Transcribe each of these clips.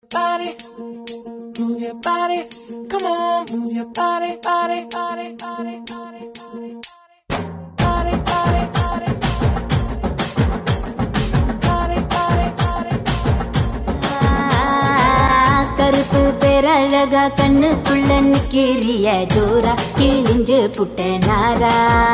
body, move your body. Come on, move your body, body, body, body, body, body, body, body, body, body, body, body. கருப்பு பேரழகா கண்ணுக்குள்ள நிக்கிறிய ஜோரா கிழிஞ்சு புட்ட நாரா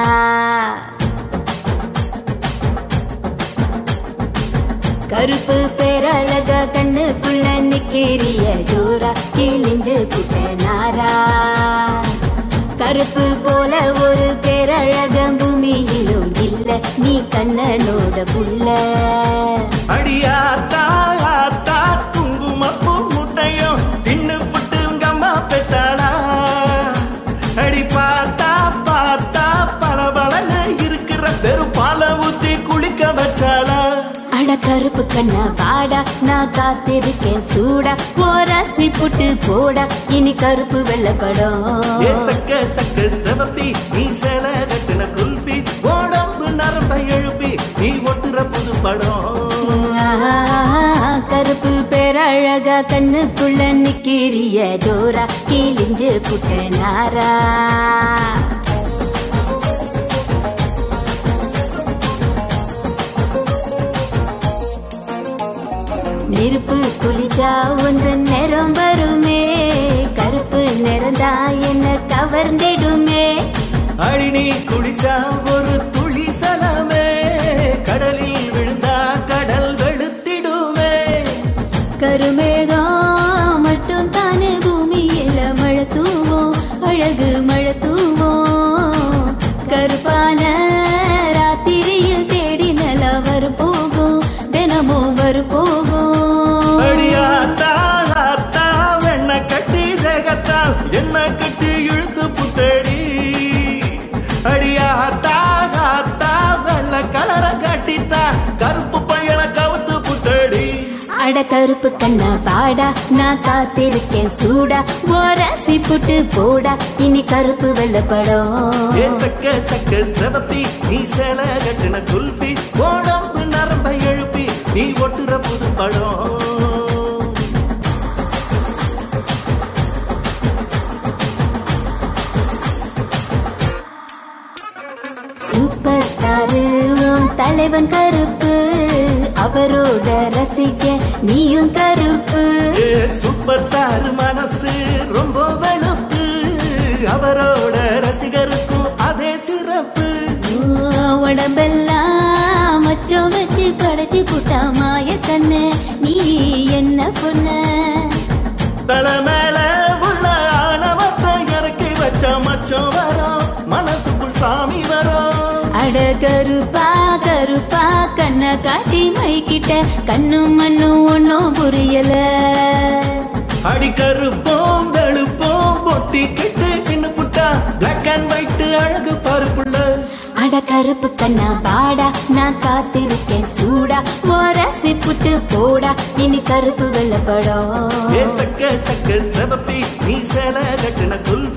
கருப்பு பேரழகா கண்ணுக்குள்ள நிக்கிறிய ஜோரா கிழிஞ்சு புட்ட நாரா கருப்பு போல ஒரு பேரழக பூமியிலும் இல்ல நீ கண்ணனோட புள்ள அடியாத்தா ஆத்தா குங்குமப்பூ முட்டையும் தின்னு புட்டு உங்க அம்மா பெத்தாளா அடி பார்த்தா பார்த்தா பளபளன்னு இருக்கிற பெரும் பால ஊத்தி குளிக்க வச்சாளா அட கருப்பு கண்ணா வாடா நான் காத்திருக்கேன் சூடா போராசி புட்டு போடா இனி கருப்பு வெள்ளப்படம் ஏ சக்க சக்க சிவப்பி நீ சேல கட்டுன குல்பி உடம்பு நரம்ப எழுப்பி நீ ஒட்டுற புது படம் ஆஹா, கருப்பு பேரழகா கண்ணுக்குள்ள நிக்கிறிய ஜோரா கிழிஞ்சு புட்ட நாரா நெருப்பு குளிச்சா உந்த நிறம் வருமே கருப்பு நிறந்தா என்ன கவர்ந்திடுமே அடி நீ குளிச்சா ஒரு துளி சலமே கடலில் விழுந்தா கடல் வெளுத்திடுமே கருமேகம் மட்டும் தானே பூமியில மழை தூவோம் அழகு மழை தூவோம் கருப்பான ராத்திரியில் தேடி நில வரு போகும் தினமும் வரு போகும் அடியாத்தா ஆத்தா வெண்ண கட்டி தேகத்தால் என்ன கட்டி இழுத்து புத்தடி அடியாத்தா ஆத்தா வெள்ள கலர கட்டித்தா கருப்பு பையனை கவுத்து புத்தடி அட கருப்பு கண்ணா பாடா நான் காத்திருக்கேன் சூடா ஓராசி புட்டு போடா இனி கருப்பு வெள்ளப்படம் ஏ சக்க சக்க சிவப்பி நீ சேல கட்டின குல்பி உடம்பு நரம்ப எழுப்பி நீ ஒட்டுற புது படம் சூப்பர் ஸ்டாரு உன் தலைவன் கருப்பு அவரோட ரசிக்க நீயும் கருப்பு ஏ சூப்பர் ஸ்டார் மனசு ரொம்ப வெளுப்பு அவரோட ரசிகருக்கும் அதே சிறப்பு உன் உடம்பெல்லாம் மச்சம் வச்சு படைச்சு புட்டா மாய கண்ணு நீ என்ன பொண்ண தலை மேல உள்ள ஆணவத்தை இறக்கி வச்ச மச்சம் வரும் மனசுக்குள் சாமி வரும் அட கருப்பா கருப்பா கண்ணை காட்டி மைக்கிட்ட கண்ணும் மண்ணும் ஒன்னும் புரியல அடி கருப்போம் வெளுப்போம் பொட்டி கெட்டு பின்னு புட்டா பிளாக் அண்ட் ஒயிட் அழகு பருப்புள்ள அட கருப்பு கண்ணா வாடா நான் காத்திருக்கேன் சூடா மோரசி புட்டு போடா இனி கருப்பு வெள்ளப்படம் ஏ சக்க சக்க சிவப்பி நீ சேல கட்டின குல்பி